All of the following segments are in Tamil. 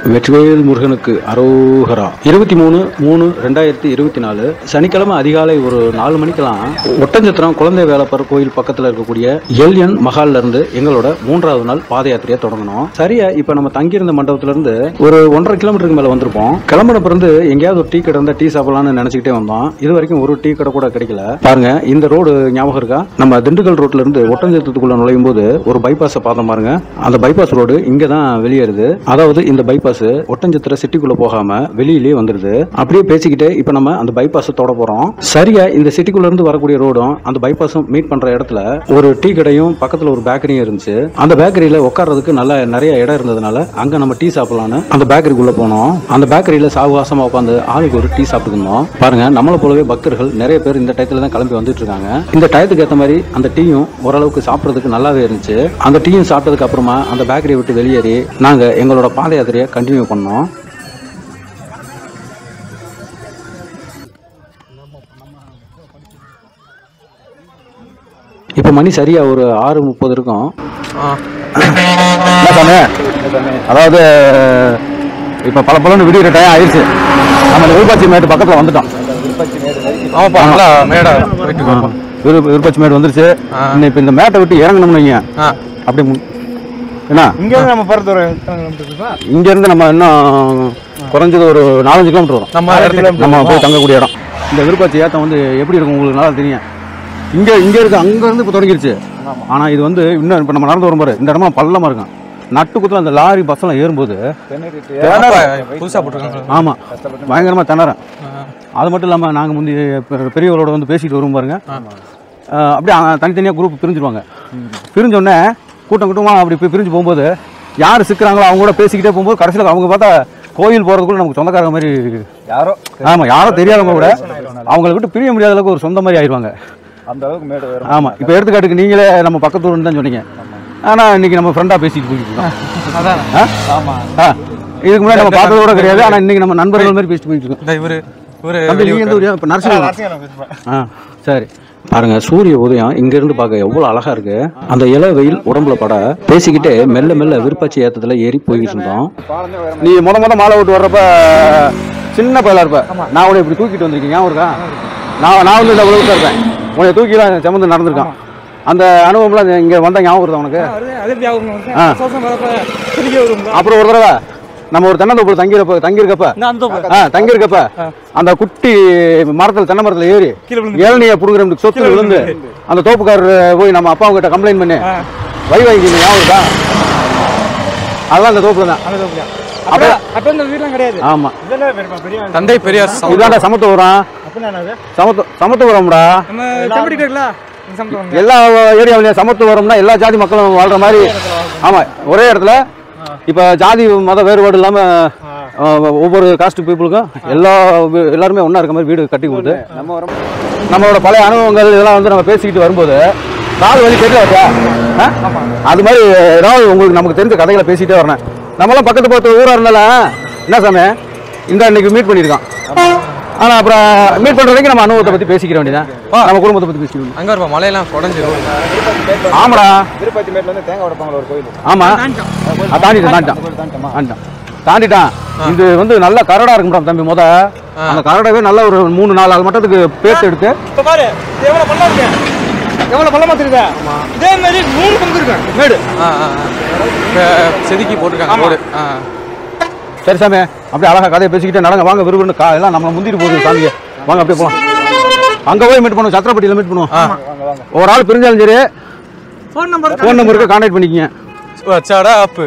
வெற்றிவேல் முருகனுக்கு அரோகரா இருபத்தி மூணு மூணு ரெண்டாயிரத்தி இருபத்தி நாலு சனிக்கிழமை அதிகாலை ஒரு நாலு மணிக்கெல்லாம் ஒட்டஞ்சத்திரம் குழந்தை வேலப்பர் கோயில் பக்கத்தில் இருக்கக்கூடிய எல்என் மஹால்ல இருந்து எங்களோட மூன்றாவது நாள் பாத யாத்திரையை தொடங்கணும் சரியா இப்போ நம்ம தங்கியிருந்த மண்டபத்துல இருந்து ஒரு ஒன்றரை கிலோமீட்டருக்கு மேல வந்திருப்போம் கிளம்பின பிறந்து எங்கேயாவது ஒரு டீ கடை இருந்தா டீ சாப்பிடலாம்னு நினைச்சுக்கிட்டே வந்தோம் இது வரைக்கும் ஒரு டீ கடை கூட கிடைக்கல பாருங்க இந்த ரோடு ஞாபகம் இருக்கா நம்ம திண்டுக்கல் ரோட்ல இருந்து ஒட்டஞ்சத்திரத்துக்குள்ள நுழையும் போது ஒரு பைபாஸை பார்த்தோம் பாருங்க அந்த பைபாஸ் ரோடு இங்க தான் வெளியேறுது அதாவது இந்த பைபாஸ் ஒட்டஞ்சத்திர சிட்டிக்குள்ள போகாம வெளியிலேயே வந்துருது அப்படியே பேசிக்கிட்டே இப்போ நம்ம அந்த பைபாஸ் தொட போறோம் சரியா இந்த சிட்டிக்குள்ள இருந்து வரக்கூடிய ரோடும் அந்த பைபாஸும் மீட் பண்ற இடத்துல ஒரு டீ கடையும் பக்கத்துல ஒரு பேக்கரியும் இருந்துச்சு அந்த பேக்கரியில உட்கார்றதுக்கு நல்ல நிறைய இடம் இருந்ததுனால அங்க நம்ம டீ சாப்பிடலாம்னு அந்த பேக்கரிக்குள்ள போனோம் அந்த பேக்கரியில சாவகாசமா உட்காந்து ஆளுக்கு ஒரு டீ சாப்பிட்டுருந்தோம் பாருங்க நம்மளை போலவே பக்தர்கள் நிறைய பேர் இந்த டயத்துல தான் கிளம்பி வந்துட்டு இருக்காங்க இந்த டயத்துக்கு ஏற்ற மாதிரி அந்த டீயும் ஓரளவுக்கு சாப்பிட்றதுக்கு நல்லாவே இருந்துச்சு அந்த டீயும் சாப்பிட்டதுக்கு அப்புறமா அந்த பேக்கரியை விட்டு வெளியேறி நாங்க எங்களோட பாத யாத்திரையை கண்டினியூ பண்ணோம் இப்போ மணி சரியா ஒரு ஆறு முப்பது இருக்கும் என்ன சாமி அதாவது இப்போ பல பலன்னு விடிகிற டைம் ஆயிடுச்சு நம்ம இந்த விருப்பாச்சி மேட்டு பக்கத்தில் வந்துட்டோம் ஆமாப்பா நல்லா மேடா போயிட்டு இருக்கோம்ப்பா. விரு விருப்பாச்சி மேடு வந்துருச்சு இன்னும் இப்போ இந்த மேட்டை விட்டு இறங்கணும்னு வைங்க ஆ அப்படி முன்- என்ன இங்க இருந்து நம்ம போறது ஒரு எத்தனை கிலோமீட்டர் இருக்குப்பா? இங்கேருந்து நம்ம இன்னும் குறைஞ்சது ஒரு நாலஞ்சு கிலோமீட்டர் வரும் நம்ம இடத்துக்கு நம்ம போய் தங்கக்கூடிய இடம் இந்த விருப்பாச்சி ஏத்தம் வந்து எப்படி இருக்கும் உங்களுக்கு நல்லா தெரியும் இங்க இங்க இருக்கு அங்க இருந்து இப்போ தொடங்கிருச்சு ஆனா இது வந்து இன்னும் இப்போ நம்ம நடந்து வரும்போது இந்த இடமா பள்ளமா இருக்கும் நட்டு குத்துல அந்த லாரி பஸ் எல்லாம் ஏறும்போது ஆமாப்பா, புதுசா போட்டிருக்காங்க ஆமா பயங்கரமா திணறேன் அது மட்டும் இல்லாம நாங்க முந்தி பெ- பெரியவரோட வந்து பேசிட்டு வரும் பாருங்க அஹ் அப்படியே அ- தனித்தனியா குரூப் பிரிஞ்சிருவாங்க பிரிஞ்ச உடனே கூட்டம் கூட்டமா அப்படி போய் பிரிஞ்சு போகும்போது யார் சிக்கிறாங்களோ அவங்க கூட பேசிக்கிட்டே போகும்போது கடைசியில் அவங்க பார்த்தா கோயில் போறதுக்குள்ள நமக்கு சொந்தக்காரங்க மாதிரி யாரோ ஆமா யாரோ தெரியாதவங்க கூட அவங்கள விட்டு பிரிய முடியாத அளவுக்கு ஒரு சொந்த மாதிரி ஆயிடுவாங்க அந்த அளவுக்கு மேடு வரும் ஆமா இப்போ எடுத்துக்காட்டுக்கு நீங்களே நம்ம பக்கத்து ஊர்னு தான் சொன்னீங்க ஆனா இன்னைக்கு நம்ம ஃப்ரெண்டா பேசிட்டு போயிட்டு இருக்கோம் அதான் ஆ? ஆமா ஆ. இதுக்கு முன்னாடி நம்ம பார்த்தது கூட கிடையாது ஆனா இன்னைக்கு நம்ம நண்பர்கள் மாதிரி பேசிட்டு போயிட்டு இருக்கோம் இந்த இவரு இவரு தம்பி நீங்க எந்த ஊரியா இப்போ நரசிங்கம் நரசிங்கரம் பேசுப்பா. ஆ சரி பாருங்க சூரிய உதயம் இங்க இருந்து பார்க்க எவ்வளவு அழகா இருக்கு அந்த இள வெயில் உடம்புல பட பேசிக்கிட்டே மெல்ல மெல்ல விருப்பாச்சி ஏத்தத்துல ஏறி போய்கிட்டு இருந்தோம் பாலமே வர நீ முத முத மாலை விட்டு வர்றப்ப சின்ன பயலா இருப்ப நான் உன்னை இப்படி தூக்கிட்டு வந்திருக்கேன் ஞாபகம் இருக்கா நான் நான் வந்து இந்த உலகத்தில் இருப்பேன் உன்னை தூக்கிலாம் சமந்து நடந்திருக்கான் அந்த அனுபவம்லாம் இங்க வந்த ஞாபகம் வருதா உனக்கு ஆ. அப்புறம் ஒரு தடவை நம்ம ஒரு தென்னந்தோப்புல தங்கியிருப்ப தங்கியிருக்கப்ப ஆ தங்கியிருக்கப்ப அந்த குட்டி மரத்துல தென்னை மரத்துல ஏறி ஏழனியை புடுங்குற சொத்து விழுந்து அந்த தோப்புக்காரர் போய் நம்ம அப்பா கிட்ட கம்ப்ளைண்ட் பண்ணி வை வாங்கிக்கிங்க ஞாபகம் இருக்கா அதெல்லாம் அந்த தோப்புல தான் அப்ப- அப்ப இந்த வீட்லாம் கிடையாது ஆமா இதெல்லாம் பெரியப்பா, பெரிய ஆள். தந்தை பெரியார் சம- இதாண்டா சமத்துவரம் அப்படின்னா என்னது? சமத்து சமத்துவரம்டா நம்ம செம்பட்டி இருக்குல்ல? இந்த சமத்துவம். எல்லா ஏரியாவிலையும் சமத்துவரம்னா எல்லா ஜாதி மக்களும் வாழ்ற மாதிரி ஆமா ஒரே இடத்துல இப்ப ஜாதி மத வேறுபாடு இல்லாம அஹ், ஒவ்வொரு காஸ்ட் பீப்புளுக்கும் எல்லா வீ- எல்லாருமே ஒண்ணா இருக்க மாதிரி வீடு கட்டி கொடுத்து நம்ம வரும் நம்மளோட பழைய அனுபவங்கள் இதெல்லாம் வந்து நம்ம பேசிக்கிட்டு வரும்போது கால் வலி தெரியல அது மாதிரி ஏதாவது உங்களுக்கு நமக்கு தெரிஞ்ச கதைகளை பேசிட்டே வரணும் நம்மளாம் பக்கத்து பக்கத்து ஊரா இருந்தாலும் என்ன சாமி இந்த இன்னைக்கு மீட் பண்ணியிருக்கான் ஆனா அப்புறம் மீட் பண்ற வரைக்கும் நம்ம அனுபவத்தை பத்தி பேசிக்கிற வேண்டியதான் நம்ம குடும்பத்தை பத்தி பேசிக்கணும் அங்க இருப்பா மலையெல்லாம் குடஞ்சிரும் ஆமாடா திருப்பதி மேட்ல வந்து தேங்காய் உடைப்பாங்களா ஒரு கோயில் ஆமா ஆ, தாண்டிட்டான் தாண்டிட்டான் தாண்டமா தாண்டிட்டான் தாண்டிட்டான் இது வந்து நல்ல கரடா இருக்கும்டா தம்பி முத அந்த கரடாவே நல்ல ஒரு மூணு நாலு நாலு மட்டத்துக்கு பேத்து எடுத்து இப்ப பாரு இது எவ்வளவு பள்ளம் இருக்கு எவ்வளவு பள்ளமா தெரியுதா இதே மாதிரி மூணு பங்கு இருக்கு மேடு ஆ ஆ ஆ. இப்ப செதுக்கி போட்டிருக்காங்க ரோடு ஆ சரி சாமி அப்படியே அழகா கதையை பேசிக்கிட்டே நடங்க வாங்க விரும்புன்னு கா எல்லாம் நம்ம முந்திட்டு போகுது சாமிங்க வாங்க அப்படியே போலாம் அங்க போய் மீட் பண்ணுவோம் சத்திரப்பட்டியில மீட் பண்ணுவோம் ஒரு ஆள் பிரிஞ்சாலும் சரி ஃபோன் நம்பர் ஃபோன் நம்பருக்கு கான்டாக்ட் பண்ணிக்கங்க வச்சாடா அப்பு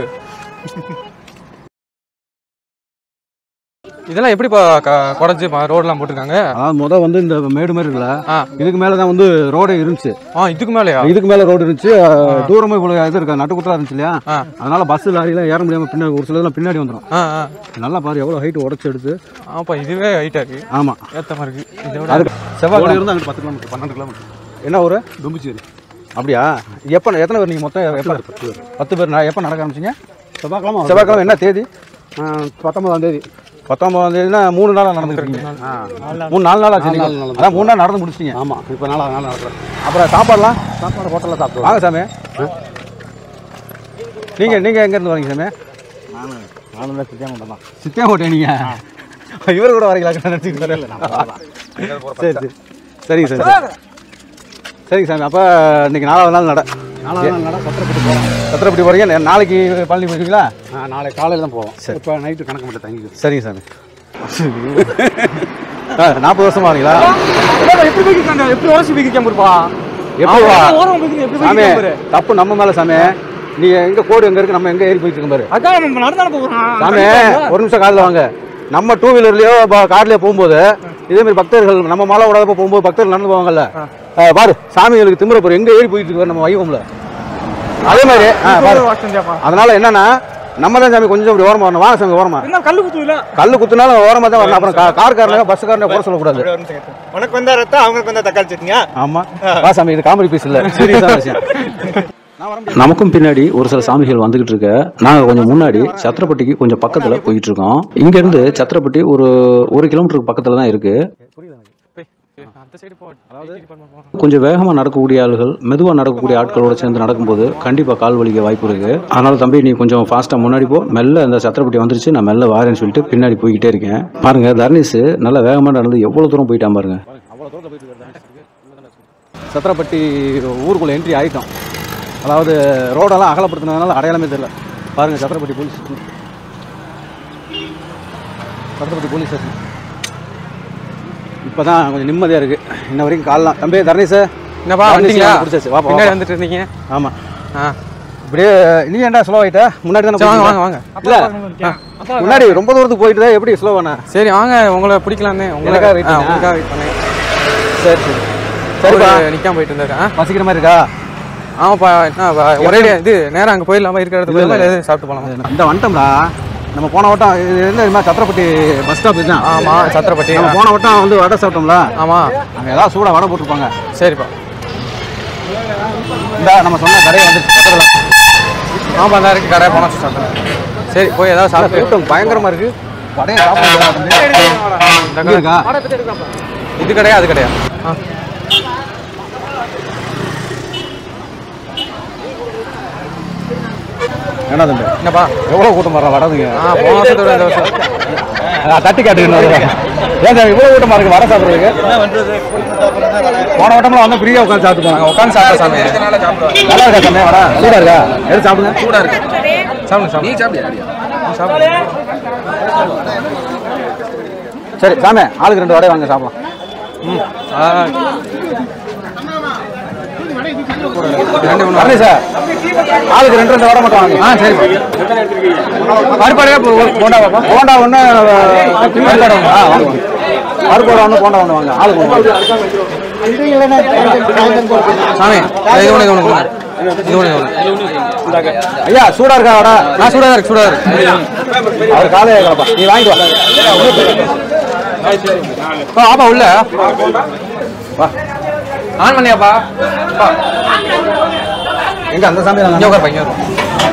இதெல்லாம் எப்படிப்பா க- குடஞ்சி ம- ரோடெல்லாம் போட்டிருக்காங்க அதாவது முத வந்து இந்த மேடு மாதிரி இருக்குல்ல ஆ இதுக்கு மேல தான் வந்து ரோடே இருந்துச்சு ஆ இதுக்கு மேலயா இதுக்கு மேல ரோடு இருந்துச்சு அஹ், தூரமா இவ்வளவு இது இருக்கா நட்டுக்குத்தா இருந்துச்சு இல்லையா ஆ. அதனால பஸ் லாரிலாம் ஏற முடியாம பின்னாடி ஒரு சிலதெல்லாம் பின்னாடி வந்துடும் ஆ ஆ நல்லா பாரு எவ்வளவு ஹைட் உடச்சு எடுத்து ஆப்பா இதுவே ஹைட்டா இருக்கு ஆமா ஏத்தமா இருக்கு இதை விட அதுக்கு செவ்வாய் இருந்து அங்கிட்டு பத்து கிலோமீட்டர் பன்னெண்டு கிலோமீட்டர் என்ன ஊரு தும்பிச்சேரி அப்படியா எப்போ எத்தனை பேர் நீங்கள் மொத்தம் எப்போ பத்து பேர் பத்து பேர் நான் எப்போ நடக்க ஆரம்பிச்சிங்க செவ்வாய்க்கிழமை செவ்வாய்க்கிழமை என்ன தேதி பத்தொன்பதாம் தேதி பத்தொன்பதாம் தேதினா மூணு நாளாக நடந்துருக்கீங்க மூணு நாலு நாள் ஆச்சு நீங்க. அதான் மூணு நாள் நடந்து முடிச்சிட்டீங்க ஆமாம் இப்போ நாலா நாள் நடக்கிறேன் அப்புறம் சாப்பாடுலாம் சாப்பாடு ஹோட்டலில் சாப்பிடுவோம் வாங்க சாமி நீங்கள் நீங்கள் எங்கேருந்து வரீங்க சாமி நானும் தான் சித்தியா மட்டும் தான் சித்தியாங்கோட்டை நீங்க இவர் கூட வரீங்களா நினச்சிக்கிட்டு சரி சரி சரிங்க சார் சரி. சரிங்க சாமி அப்போ இன்னைக்கு நாலாவது நாள் நட நாலாவது நாள் நட சத்திரப்பட்டு போகிறோம் சத்திரப்பட்டி போகிறீங்க நே- நாளைக்கு பழனி போயிருக்கீங்களா ஆ நாளைக்கு காலையில் தான் போவோம் இப்போ நைட்டு கணக்கு மட்டும் தங்கி சரிங்க சாமி ஆ நாற்பது வருஷமா வரீங்களா எப்படி போய்க்காங்க எப்படி ஓசி போய்க்காம இருப்பா எப்போ ஓரம் போய்க்கு எப்படி சாமி போய்க்காம தப்பு நம்ம மேல சாமி நீ எங்க கோடு எங்க இருக்கு நம்ம எங்க ஏறி போயிட்டு இருக்கோம் பாரு அதான் நம்ம நடந்தான போகிறோம் சாமி ஒரு நிமிஷம் காலில் வாங்க நம்ம டூ வீலர்லயோ கார்லயோ போகும்போது இதே மாதிரி பக்தர்கள் நம்ம மலை விடாதப்ப போகும்போது பக்தர்கள் நடந்து போவாங்கல்ல ஆ, பாரு சாமிகளுக்கு திமிர பாரு எங்க ஏறி போயிட்டு இருக்கு நம்ம வைவம்ல அதே மாதிரி ஆ, பாரு வாசந்தியாப்பா அதனால என்னன்னா நம்ம தான் சாமி கொஞ்சம் இப்படி ஓரமா வரணும் வாங்க சாமி ஓரமா என்ன கல்லு குத்து இல்ல கல்லு குத்துனாலும் ஓரமா தான் வரணும் அப்புறம் கா- கார்காரங்க பஸ்ஸுக்காரங்க குறை சொல்லக்கூடாது உனக்கு வந்தா ரத்தம் அவங்களுக்கு வந்தா தக்காளி சட்னியா ஆமா வா சாமி இது காமெடி பீஸ் இல்ல சீரியஸான விஷயம் நமக்கும் பின்னாடி ஒரு சில சாமிகள் வந்துகிட்டு இருக்க நாங்க கொஞ்சம் முன்னாடி சத்திரப்பட்டிக்கு கொஞ்சம் பக்கத்துல போயிட்டு இருக்கோம் இங்க இருந்து சத்திரப்பட்டி ஒரு ஒரு கிலோமீட்டருக்கு பக்கத்துல தான் இருக்கு அந்த சைடு போ அதாவது கொஞ்சம் வேகமா நடக்கக்கூடிய ஆளுகள் மெதுவா நடக்கக்கூடிய ஆட்களோட சேர்ந்து நடக்கும்போது கண்டிப்பா கால் வலிக்க வாய்ப்பு இருக்கு அதனால தம்பி நீ கொஞ்சம் ஃபாஸ்டா முன்னாடி போ மெல்ல இந்த சத்திரப்பட்டி வந்துருச்சு நான் மெல்ல வாரேன்னு சொல்லிட்டு பின்னாடி போய்கிட்டே இருக்கேன் பாருங்க தர்னிஸ் நல்லா வேகமா நடந்து எவ்வளவு தூரம் போயிட்டான் பாருங்க சத்திரப்பட்டி ஊருக்குள்ள என்ட்ரி ஆயிட்டோம் அதாவது ரோடெல்லாம் அகலப்படுத்தினதுனால அடையாளமே தெரியல பாருங்க Chathirapatti police Chathirapatti police station இப்போ தான் கொஞ்சம் நிம்மதியாக இருக்குது இன்ன வரைக்கும் காலலாம் தம்பி தர்ணீஸ் என்னப்பா தர்ணீஸ் வந்துட்டீங்களா பிடிச்சாச்சு வாப்பா பின்னாடி வாப்பா. வந்துட்டு இருந்தீங்க ஆமாம் ஆ இப்படியே நீ ஏன்டா ஸ்லோ ஆகிட்ட முன்னாடி தானே சரி, வாங்க போயிட்டு வாங்க வாங்க இல்ல முன்னாடி ரொம்ப தூரத்துக்கு போயிட்டு எப்படி ஸ்லோவாண்ணா சரி வாங்க உங்களை பிடிக்கலாமே உங்களை எனக்காக wait ஆ, பண்ணா? உங்களுக்காக வெயிட் பண்ணேன் சரி சரி சரிப்பா சரி நிக்காம போயிட்டு இருந்தேன் ஆ பசிக்கிற மாதிரி இருக்கா ஆமாப்பா என்ன வ- ஒரே இது நேரா அங்க போயிடலாமா இருக்கிற இடத்துக்கு போயிடலாம் இல்லை எதுவும் சாப்பிட்டு போகலாமா இந்த வந்துட்டோம்டா நம்ம போன வட்டம் இது என்ன தெரியுமா சத்திரப்பட்டி பஸ் ஸ்டாப் இதுதான் ஆமா சத்திரப்பட்டி நம்ம போன வட்டம் வந்து வடை சாப்பிட்டோம்ல ஆமா அங்கே ஏதாவது சூடாக வடை போட்டிருப்பாங்க சரிப்பா இந்த நம்ம சொன்ன கடையை வந்து பக்கத்தில் ஆமா தான் இருக்கு கடை போனா சாப்பிட்றேன் சரி போய் ஏதாவது சாப்பிட்டு கூட்டம் பயங்கரமாக இருக்கு வடையை சாப்பிட இந்த கடை- இருக்கா இது கடையா அது கடையா ஆ என்ன தம்பி என்னப்பா எவ்வளோ கூட்டம் வர வடதுங்க ஆ போன வருஷத்தோட இந்த வருஷம் தட்டி காட்டுக்கணும் ஏன் சார் இவ்வளோ கூட்டமாக இருக்கு வடை சாப்பிட்றதுக்கு போன வட்டம்லாம் வந்து ஃப்ரீயாக உட்காந்து சாப்பிட்டு போனாங்க உட்காந்து சாப்பிட்டா சாமி நல்லா இருக்கா சாமி வடை சூடாக இருக்கா எடுத்து சாப்பிடுங்க சூடா இருக்கு சாப்பிடுங்க சாப்பிடுங்க நீ சாப்பிடு சரி சாமி ஆளுக்கு ரெண்டு வடை வாங்க சாப்பிடலாம் ஆ. ரெண்டு மூணு வரல சார் ஆளுக்கு ரெண்டு ரெண்டு வடை மட்டும் வாங்க ஆ சரி பருப்பாடையா போண்டா பாப்பா போண்டா ஒன்று பருப்பாடை ஒன்று ஆ வாங்க பருப்பாடை ஒன்று போண்டா ஒன்று வாங்க ஆளுக்கு ஒன்று சாமி இது ஒன்று இது ஒன்று கொடுங்க. இது ஒன்று இது ஒன்று ஐயா சூடா இருக்கா வடை ஆ சூடாக இருக்கு சூடாக இருக்கு அவர் காலையை கிடப்பா நீ வாங்கிட்டு வா ஆ ஆப்பா உள்ள வா ஆன் பண்ணியாப்பா அப்பா, எங்க அந்த சாமி இங்கே உட்காருப்பா இங்கே வரும்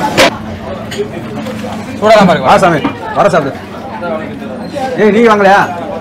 சூடாக தான் பாருங்க வா சாமி வர சாப்பிடு ஏய் நீ வாங்கலையா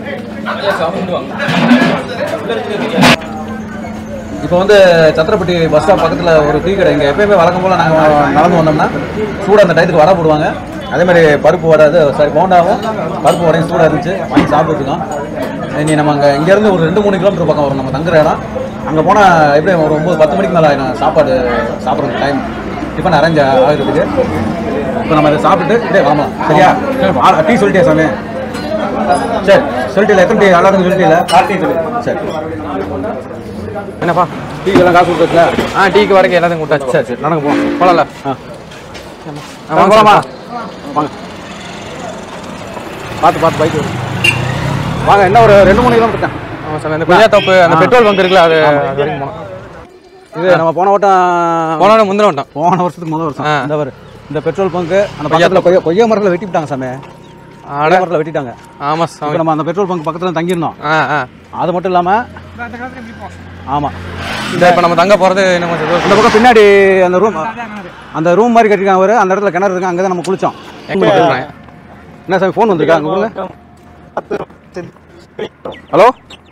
இப்போ வந்து சத்திரப்பட்டி பஸ் ஸ்டாப் பக்கத்தில் ஒரு டீ கடை இங்கே எப்பயுமே வழக்கம் போல் நாங்கள் நடந்து வந்தோம்னா சூடாக அந்த டயத்துக்கு வடை போடுவாங்க அதே மாதிரி பருப்பு வடை அது சாரி போண்டாவும் பருப்பு வடையும் சூடாக இருந்துச்சு வாங்கி சாப்பிட்டுருக்கோம் இனி நம்ம அங்கே இங்கேருந்து ஒரு ரெண்டு மூணு கிலோமீட்டர் பக்கம் வரும் நம்ம தங்குற இடம் அங்கே போனால் எப்படி ஒரு ஒம்பது பத்து மணிக்கு மேலே ஆயிடும் சாப்பாடு சாப்பிட்றதுக்கு டைம் டிஃபன் அரேஞ்ச் ஆகிறதுக்கு இப்போ நம்ம அதை சாப்பிட்டுட்டு இதே வாமா சரியா ஆ, டீ சொல்லிட்டியா சாமி சரி சொல்லிட்டீல எத்தனை டீ எல்லாருக்கும் சொல்லிட்டீல டீ சொல்லி சரி என்னப்பா டீ எல்லாம் காசு கொடுத்துருக்கல ஆ டீக்கு வரைக்கும் எல்லாத்தையும் கூட்டாச்சு சரி சரி நடங்க போவோம் போகலாம்ல ஆ ஆ, வாங்க போலாமா சார். வாங்க பார்த்து பார்த்து பைக் வாங்க என்ன ஒரு ரெண்டு மூணு கிலோமீட்டர் தான் ஆமாம் சார் அந்த குஜா தோப்பு அந்த ஆ. பெட்ரோல் பங்க் இருக்குல்ல அது அது வரைக்கும் போனோம் இது நம்ம போன வட்டம் போனோட முந்தின வட்டம் போன வருஷத்துக்கு முதல் வருஷம் ஆ. இந்த ஒரு இந்த பெட்ரோல் பங்க் அந்த பக்கத்தில் கொய்யா கொய்யா மரத்தில் வெட்டிவிட்டாங்க சாமி ஆட கொய்யா மரத்தில் வெட்டிட்டாங்க ஆமாம் இப்போ சாமி நம்ம அந்த பெட்ரோல் பங்க் பக்கத்தில் தங்கியிருந்தோம் ஆ ஆ அது மட்டும் இல்லாமல் ஆமாம் இந்த இப்போ நம்ம தங்க போகிறது இன்னும் கொஞ்சம் தூரம் இந்த பக்கம் பின்னாடி அந்த ரூம் அந்த ரூம் மாதிரி கட்டிருக்காங்க ஒரு அந்த இடத்துல கிணறு இருக்கு அங்கே தான் நம்ம குளிச்சோம் எங்கே போகிறேன் என்ன சார் ஃபோன் வந்திருக்கா அங்கே கொடுங்க ஹலோ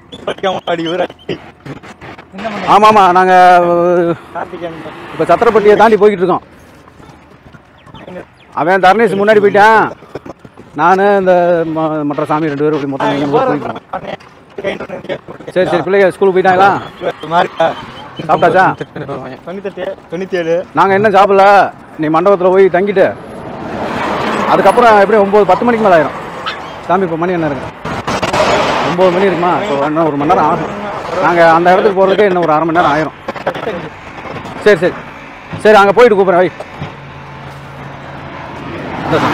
ஆமாம் ஆமாம் நாங்கள் இப்போ சத்திரப்பட்டியை தாண்டி போய்கிட்டு இருக்கோம் அவன் தர்ணேஷ் முன்னாடி போயிட்டான் நான் இந்த ம- மற்ற சாமி ரெண்டு பேரும் இப்படி மொத்தம் மூணு பேர் போயிட்டோம் சரி சரி பிள்ளைங்க ஸ்கூலுக்கு போயிட்டாங்களா சாப்பிட்டாச்சா தொண்ணூத்தெட்டு தொண்ணூத்தி ஏழு நாங்கள் என்ன சாப்பிடல நீ மண்டபத்தில் போய் தங்கிட்டு அதுக்கப்புறம் எப்படி ஒம்பது பத்து மணிக்கு மேலே ஆயிரும் சாமி இப்போ மணி என்ன இருக்கு ஒம்பது மணி இருக்குமா இப்போ இன்னும் ஒரு மணி நேரம் ஆகும் நாங்கள் அந்த இடத்துக்கு போகிறதுக்கே இன்னும் ஒரு அரை மணி நேரம் ஆயிரும் சரி சரி சரி அங்கே போயிட்டு கூப்பிட்றேன் வை இந்த சாமி.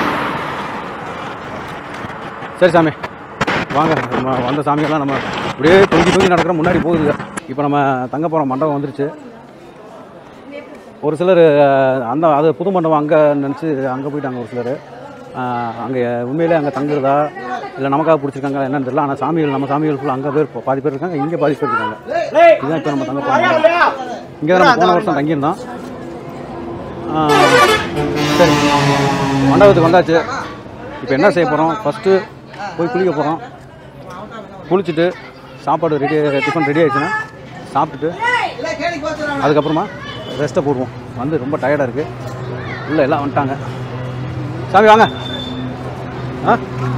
சரி சாமி வாங்க நம்ம வந்த சாமியெல்லாம் நம்ம அப்படியே தொங்கி தொங்கி நடக்கிற முன்னாடி போகுது இப்போ நம்ம தங்க போகிற மண்டபம் வந்துருச்சு ஒரு சிலர் அஹ், அந்த அது புது மண்டபம் அங்கே நினச்சி அங்கே போயிட்டாங்க ஒரு சிலர் அங்கே உண்மையிலே அங்கே தங்குறதா இல்லை நமக்காக பிடிச்சிருக்காங்க என்னன்னு தெரியல ஆனால் சாமிகள் நம்ம சாமிகள் ஃபுல்லாக அங்கே பேர் பாதி பேர் இருக்காங்க இங்கே பாதி பேர் இருக்காங்க இதுதான் இப்போ நம்ம தங்க போகிறோம் இங்கே தான் நம்ம போன வருஷம் தங்கியிருந்தோம் ஆ, சரி மண்டபத்துக்கு வந்தாச்சு இப்போ என்ன செய்ய போகிறோம் ஃபஸ்ட்டு போய் குளிக்க போகிறோம் குளிச்சுட்டு சாப்பாடு ரெடி டிஃபன் ரெடி ஆயிடுச்சுன்னா சாப்பிட்டுட்டு அதுக்கப்புறமா ரெஸ்ட்டை போடுவோம் வந்து ரொம்ப டயர்டாக இருக்குது உள்ளே எல்லாம் வந்துட்டாங்க சாமி வாங்க ஆ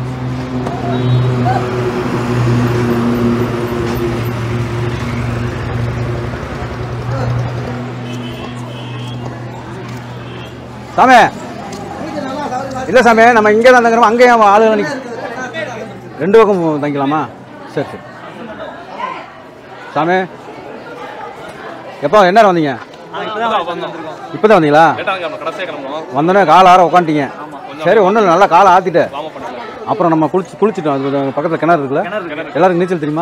சாமி இல்லை சாமி நம்ம இங்கே தான் தங்குறோம் அங்கேயும் ஆளு நிக்க ரெண்டு பக்கம் தங்கிக்கலாமா சரி சரி சாமி எப்போ என்ன நேரம் வந்தீங்க இப்போ தான் வந்தீங்களா வந்தோடனே கால் ஆற உட்காந்துட்டீங்க சரி ஒன்றும் இல்லை நல்லா காலை ஆற்றிட்டு அப்புறம் நம்ம குளிச்சு குளிச்சுட்டோம் அது பக்கத்தில் கிணறு இருக்குல்ல எல்லாருக்கும் நீச்சல் தெரியுமா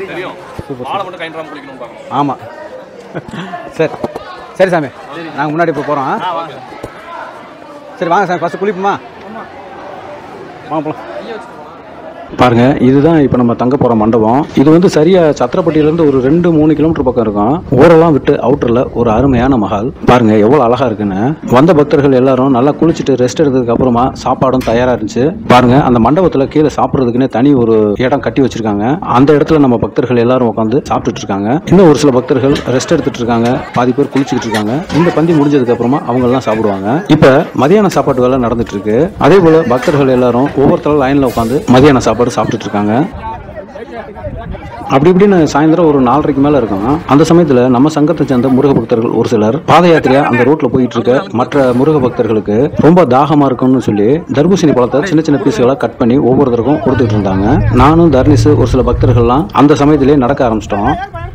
ஆமாம் சரி சரி சாமி நாங்கள் முன்னாடி இப்போ போகிறோம் சரி வாங்க சாமி ஃபஸ்ட்டு குளிப்போமா வாங்க போகலாம் பாருங்க இதுதான் இப்போ நம்ம தங்க போற மண்டபம் இது வந்து சரியா சத்திரப்பட்டியிலேருந்து ஒரு ரெண்டு மூணு கிலோமீட்டர் பக்கம் இருக்கும் ஊரெல்லாம் விட்டு அவுட்டர்ல ஒரு அருமையான மஹால் பாருங்க எவ்வளவு அழகா இருக்குன்னு வந்த பக்தர்கள் எல்லாரும் நல்லா குளிச்சுட்டு ரெஸ்ட் எடுத்ததுக்கு அப்புறமா சாப்பாடும் தயாரா இருந்துச்சு பாருங்க அந்த மண்டபத்துல கீழே சாப்பிட்றதுக்குன்னே தனி ஒரு இடம் கட்டி வச்சிருக்காங்க அந்த இடத்துல நம்ம பக்தர்கள் எல்லாரும் உட்காந்து சாப்பிட்டுட்டு இருக்காங்க இன்னும் ஒரு சில பக்தர்கள் ரெஸ்ட் எடுத்துட்டு இருக்காங்க பாதி பேர் குளிச்சுக்கிட்டு இருக்காங்க இந்த பந்தி முடிஞ்சதுக்கு அப்புறமா அவங்க எல்லாம் சாப்பிடுவாங்க இப்ப மதியான சாப்பாட்டு வேலை நடந்துட்டு இருக்கு அதே போல பக்தர்கள் எல்லாரும் ஒவ்வொருத்தரும் லைன்ல உட்காந்து மதியான சாப்பாடு சாப்பிட்டுட்டு இருக்காங்க அப்படி இப்படின்னு சாயந்தரம் ஒரு நாலரைக்கு மேல இருக்கும் அந்த சமயத்துல நம்ம சங்கத்தை சேர்ந்த முருக பக்தர்கள் ஒரு சிலர் பாத யாத்திரையா அந்த ரோட்ல போயிட்டு இருக்க மற்ற முருக பக்தர்களுக்கு ரொம்ப தாகமா இருக்கும்னு சொல்லி தர்பூசணி பழத்தை சின்ன சின்ன பீஸ்களா கட் பண்ணி ஒவ்வொருத்தருக்கும் கொடுத்துட்டு இருந்தாங்க நானும் தர்னிஸ் ஒரு சில பக்தர்கள்லாம் அந்த சமயத்திலே நடக்க ஆரம்பிச்சிட்டோம்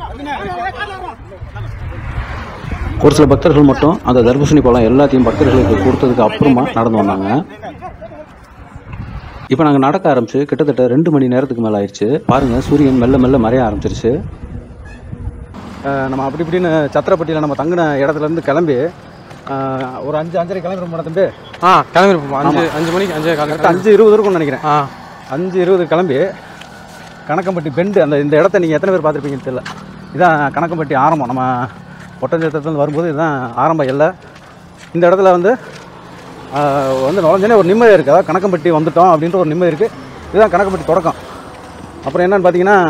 ஒரு சில பக்தர்கள் மட்டும் அந்த தர்பூசணி பழம் எல்லாத்தையும் பக்தர்களுக்கு கொடுத்ததுக்கு அப்புறமா நடந்து வந்தாங்க இப்போ நாங்கள் நடக்க ஆரம்பிச்சு கிட்டத்தட்ட ரெண்டு மணி நேரத்துக்கு மேலே ஆயிடுச்சு பாருங்க சூரியன் மெல்ல மெல்ல மறைய ஆரம்பிச்சிருச்சு அஹ் நம்ம அப்படி இப்படின்னு சத்திரப்பட்டியில் நம்ம தங்கின இடத்துலேருந்து கிளம்பி அஹ், ஒரு அஞ்சு அஞ்சரை கிளம்பி போன தம்பி ஆ கிளம்பிருப்போம் அஞ்சு அஞ்சு மணிக்கு அஞ்சே கால் கரெக்டாக அஞ்சு இருபது இருக்கும்னு நினைக்கிறேன் ஆ அஞ்சு இருபது கிளம்பி கணக்கம்பட்டி பெண்டு அந்த இந்த இடத்த நீங்கள் எத்தனை பேர் பார்த்துருப்பீங்கன்னு தெரியல இதான் கணக்கம்பட்டி ஆரம்பம் நம்ம ஒட்டஞ்சத்திரத்துலேருந்து வரும்போது இதுதான் ஆரம்ப எல்லை இந்த இடத்துல வந்து ஆஹ், வந்து நுழைஞ்சோனே ஒரு நிம்மதி இருக்குது அதாவது கணக்கம்பட்டி வந்துட்டோம் அப்படின்ற ஒரு நிம்மதி இருக்குது இதுதான் கணக்கம்பட்டி தொடக்கம் அப்புறம் என்னன்னு பார்த்தீங்கன்னா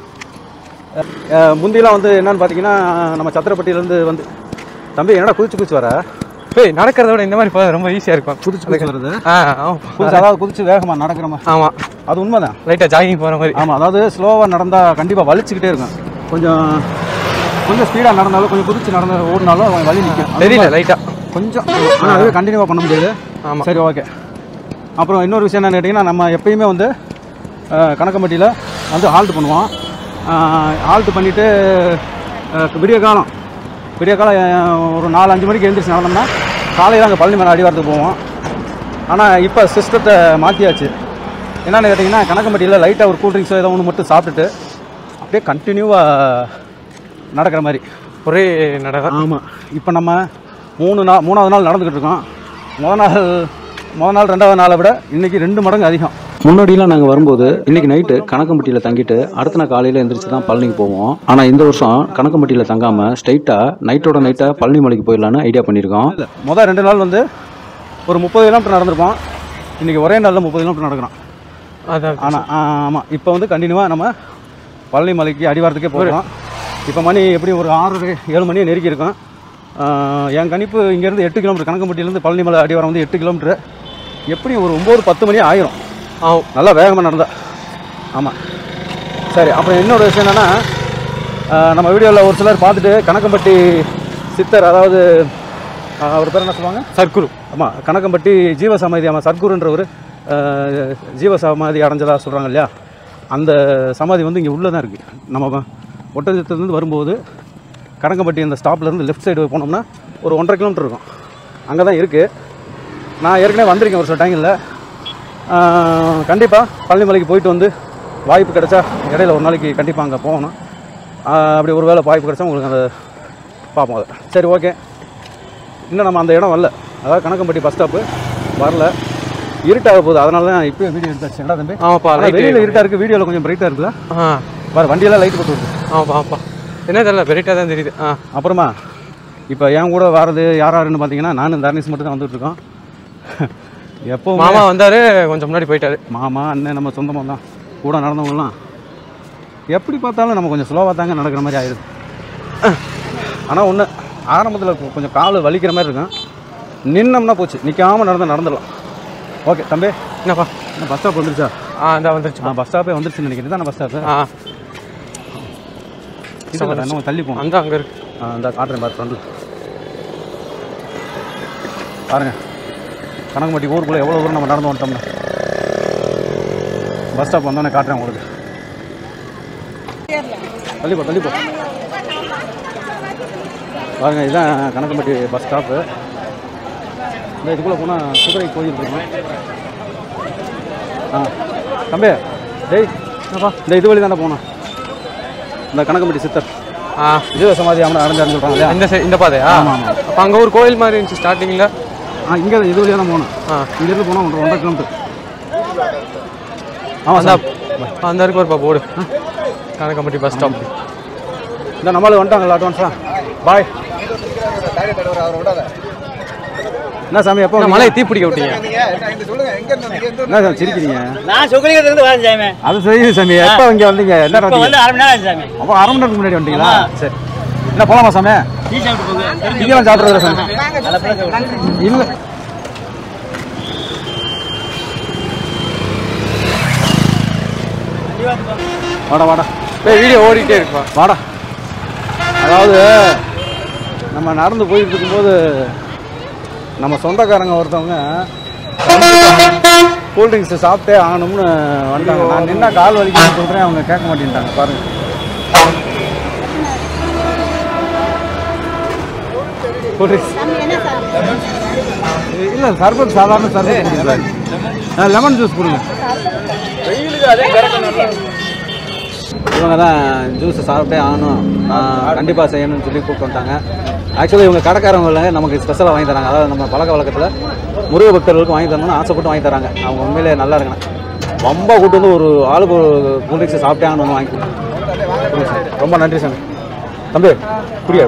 அஹ், முந்திலாம் வந்து என்னன்னு பார்த்தீங்கன்னா நம்ம சத்திரப்பட்டியிலேருந்து வந்து தம்பி என்னடா குதிச்சு குதிச்சு வர ஏய் நடக்கிறத விட இந்த மாதிரி போக ரொம்ப ஈஸியாக இருக்கும் குதிச்சு குதிச்சு வருது ஆ ஆமா குதிச்சு அதாவது குதிச்சு வேகமாக நடக்கிற மாதிரி ஆமாம் அது உண்மைதான் லைட்டாக ஜாகிங் போகிற மாதிரி ஆமாம் அதாவது ஸ்லோவாக நடந்தால் கண்டிப்பாக வலிச்சுக்கிட்டே இருக்கும் கொஞ்சம் கொஞ்சம் ஸ்பீடாக நடந்தாலும் கொஞ்சம் குதிச்சு நடந்த ஓடினாலும் அவன் வலி நிற்கும் தெரியல லைட்டாக கொஞ்சம் ஆனால் அதுவே கண்டினியூவாக பண்ண முடியாது ஆமா. சரி ஓகே அப்புறம் இன்னொரு விஷயம் என்னன்னு கேட்டிங்கன்னா நம்ம எப்பயுமே வந்து அஹ், கணக்கம்பட்டியில் வந்து ஹால்ட் பண்ணுவோம் ஹால்ட் பண்ணிவிட்டு விடிய காலம் விடிய காலம் அஹ், ஒரு நாலு அஞ்சு மணிக்கு எழுந்திரிச்சு நடந்தோம்னா காலையில் அங்கே பழனி மேலே அடிவாரத்துக்கு போவோம் ஆனால் இப்போ சிஸ்டத்தை மாற்றியாச்சு என்னென்னு கேட்டிங்கன்னா கணக்கம்பட்டியில் லைட்டாக ஒரு கூல் ட்ரிங்க்ஸோ ஏதோ ஒன்று மட்டும் சாப்பிட்டுட்டு அப்படியே கண்டினியூவாக நடக்கிற மாதிரி ஒரே நடை ஆமாம் இப்போ நம்ம மூணு நாள் மூணாவது நாள் நடந்துக்கிட்டு இருக்கோம் முத நாள் முத நாள் ரெண்டாவது நாளை விட இன்றைக்கி ரெண்டு மடங்கு அதிகம் முன்னாடிலாம் நாங்கள் வரும்போது இன்னைக்கு நைட்டு கணக்கம்பட்டியில் தங்கிட்டு அடுத்த நாள் காலையில் எந்திரிச்சு தான் பழனிக்கு போவோம் ஆனால் இந்த வருஷம் கணக்கம்பட்டியில் தங்காமல் ஸ்ட்ரைட்டாக நைட்டோட நைட்டாக பழனி மலைக்கு போயிடலான்னு ஐடியா பண்ணியிருக்கோம் முத ரெண்டு நாள் வந்து ஒரு முப்பது கிலோமீட்டர் நடந்திருப்போம் இன்றைக்கி ஒரே நாளில் முப்பது கிலோமீட்டர் நடக்கிறோம் அதான் ஆனால் ஆமாம் இப்போ வந்து கண்டினியூவாக நம்ம பழனி மலைக்கு அடிவாரத்துக்கே போகிறோம் இப்போ மணி எப்படியும் ஒரு ஆறு ஏழு மணியை நெருக்கி இருக்கும் ஆஹ் என் கணிப்பு இங்கேருந்து எட்டு கிலோமீட்டர் கணக்கம்பட்டியிலேருந்து பழனி மலை அடிவாரம் வந்து எட்டு கிலோமீட்டர் எப்படியும் ஒரு ஒம்பது பத்து மணி ஆயிரும் ஆ நல்லா வேகமாக நடந்தா ஆமாம் சரி அப்புறம் இன்னொரு விஷயம் என்னென்னா நம்ம வீடியோவில் ஒரு சிலர் பார்த்துட்டு கணக்கம்பட்டி சித்தர் அதாவது ஆஹ், அவர் பேர் என்ன சொல்லுவாங்க சர்க்குரு ஆமாம் கணக்கம்பட்டி ஜீவசமாதி ஆமாம் சத்குருன்றவர் ஆஹ், ஜீவசமாதி அடைஞ்சதா சொல்கிறாங்க இல்லையா அந்த சமாதி வந்து இங்கே உள்ளே தான் இருக்குது நம்ம ஒட்டச்சத்திலேருந்து வரும்போது கணக்கம்பட்டி அந்த ஸ்டாப்லேருந்து லெஃப்ட் சைடு போனோம்னா ஒரு ஒன்றரை கிலோமீட்டர் இருக்கும் அங்கே தான் இருக்குது நான் ஏற்கனவே வந்திருக்கேன் ஒரு சில டைமில் கண்டிப்பாக பழனிமலைக்கு போயிட்டு வந்து வாய்ப்பு கிடைச்சா இடையில ஒரு நாளைக்கு கண்டிப்பாக அங்கே போகணும் ஆஹ், அப்படி ஒரு வேளை வாய்ப்பு கிடைச்சா உங்களுக்கு அந்த பார்ப்போம் அதை சரி ஓகே இன்னும் நம்ம அந்த இடம் வரல அதாவது கணக்கம்பட்டி பஸ் ஸ்டாப்பு வரல இருட்டாக போகுது அதனால தான் இப்போயே வீடியோ எடுத்தாச்சு என்னடா தம்பி ஆமாப்பா ஆனால் லைட் வெளியில் இருட்டாக இருக்குது வீடியோவில் கொஞ்சம் பிரைட்டாக இருக்குல்ல ஆ வர வண்டியெல்லாம் லைட் போட்டு வருது ஆமாப்பா ஆமாப்பா என்ன தெரியல வெரைட்டாக தான் தெரியுது ஆ அப்புறமா இப்போ என் கூட வர்றது யார் யாருன்னு பார்த்தீங்கன்னா நானும் தர்னிஸ் மட்டும் தான் வந்துட்டு இருக்கோம் எப்போ மாமா வந்தாரு கொஞ்சம் முன்னாடி போயிட்டாரு மாமா அண்ணன் நம்ம சொந்தமாக தான் கூட நடந்தவங்கலாம் எப்படி பார்த்தாலும் நம்ம கொஞ்சம் ஸ்லோவாக தாங்க நடக்கிற மாதிரி ஆயிடுது ஆனால் ஒன்று ஆரம்பத்தில் கொஞ்சம் கால் வலிக்கிற மாதிரி இருக்கும் நின்னோம்னா போச்சு நிற்காம நடந்து நடந்துடலாம் ஓகே தம்பி என்னப்பா என்ன பஸ் ஸ்டாப் வந்துருச்சா ஆ இந்த வந்துருச்சு ஆ பஸ் ஸ்டாப்பே வந்துருச்சுன்னு நினைக்கிறேன் தான் பஸ் ஸ்டாப்பு ஆ இன்னும் தள்ளி போகணும் அந்த அங்கே இருக்கு ஆ இந்த காட்டுறேன் பாரு ஃப்ரெண்டில் பாருங்க கணக்குமட்டி ஊருக்குள்ளே எவ்வளோ தூரம் நம்ம நடந்து வந்துட்டோம்னா பஸ் ஸ்டாப் வந்தோடனே காட்டுறேன் உங்களுக்கு தள்ளி போ தள்ளி போ பாருங்க இதுதான் கணக்கம்பட்டி பஸ் ஸ்டாப்பு இந்த இதுக்குள்ளே போனால் குதிரை கோயில் இருக்கும் ஆ தம்பி டேய் என்னப்பா இந்த இது வழி தானே போகணும் இந்த கணக்கம்பட்டி சித்தர் ஆ ஜீவ சமாதி அவனை அடைஞ்சாருன்னு சொல்கிறாங்க இல்லையா இந்த சை இந்த பாதையா ஆமா, ஆமா. அப்போ அங்கே ஒரு கோயில் மாதிரி இருந்துச்சு ஸ்டார்டிங்கில் ஆ இங்கே இது வழியாக தான் போகணும் ஆ இங்கேருந்து போனால் ஒன்றரை ஒன்றரை கிலோமீட்டர் ஆமாம் ஆமாம் சார் அந்த இருக்கு ஒருப்பா போர்டு கணக்கம்பட்டி பஸ் ஸ்டாப் இந்த நம்மளுக்கு வந்துட்டாங்களா அட்வான்ஸா பாய் என்ன சாமி எப்போ மலையை தீ பிடிக்க விட்டீங்க என்ன சாமி சிரிக்கிறீங்க நான் சுகலிங்கத்திலிருந்து வரேன் சாமி அது சரி சாமி எப்போ இங்கே வந்தீங்க என்ன இப்போ வந்தீங்க வந்து அரை மணி நேரம் ஆச்சு சாமி அப்போ அரை மணி நேரத்துக்கு முன்னாடி வந்துட்டீங்களா சரி என்ன போகலாமா சாமி டீ சாப்பிட்டு போகுது இங்கெல்லாம் சாப்பிட்றது சாமி இல்லை வாடா வாடா போய் வீடியோ ஓடிட்டே இருக்குப்பா வாடா அதாவது நம்ம நடந்து போயிட்டு இருக்கும்போது நம்ம சொந்தக்காரங்க ஒருத்தவங்க கூல்ட்ரிங்க்ஸ் சாப்பிட்டே ஆகணும்னு வந்தாங்க நான் நின்னா கால் வலிக்குன்னு சொல்கிறேன் அவங்க கேட்க மாட்டேன்ட்டாங்க பாருங்க கூல்ட்ரிங்க்ஸ் இல்லை சர்பத் சாதாரண சர்பத் லெமன் ஜூஸ் கொடுங்க இவங்க தான் ஜூஸ் சாப்பிட்டே ஆகணும் கண்டிப்பாக செய்யணும்னு சொல்லி கூப்பிட்டு வந்துட்டாங்க ஆக்சுவலி இவங்க கடைக்காரங்க இல்லைங்க நமக்கு ஸ்பெஷலாக வாங்கி தராங்க அதாவது நம்ம பழக்க வழக்கத்தில் முருக பக்தர்களுக்கு வாங்கி தரணும்னு ஆசைப்பட்டு வாங்கி தராங்க அவங்க உண்மையிலே நல்லா இருக்கணும் ரொம்ப கூட்டு வந்து ஒரு ஆளுக்கு ஒரு கூல்ட்ரிங்க்ஸ் சாப்பிட்டே ஆகணும்னு வாங்கி கொடுங்க சார். ரொம்ப நன்றி சாமி தம்பி புரியா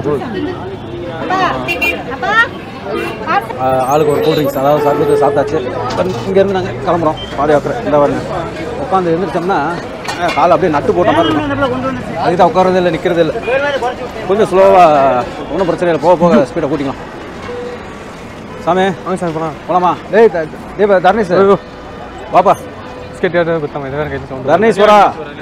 ஆஹ் ஆளுக்கு ஒரு கூல்ட்ரிங்க்ஸ் அதாவது சர்வத்து சாப்பிட்டாச்சு இங்கேருந்து நாங்கள் கிளம்புறோம் பாதி யாத்திரை இந்த வரணும் உட்காந்து எழுந்திரிச்சோம்னா ஆஹ் காலை அப்படியே நட்டு போட்ட மாதிரி இருக்கும் அதுதான் உட்காரதே இல்லை நிற்கிறதே இல்லை கொஞ்சம் ஸ்லோவாக ஒன்றும் பிரச்சனை இல்லை போக போக ஸ்பீடை கூட்டிக்கலாம் சாமி வாங்க சார் போகலாம் போலாமா டேய் த- டேய் தர்ணேஷ் வாப்பா பிஸ்கெட் குத்தாம இதை வேறு கையில் சவுண்ட் தர்ணேஸ்வரா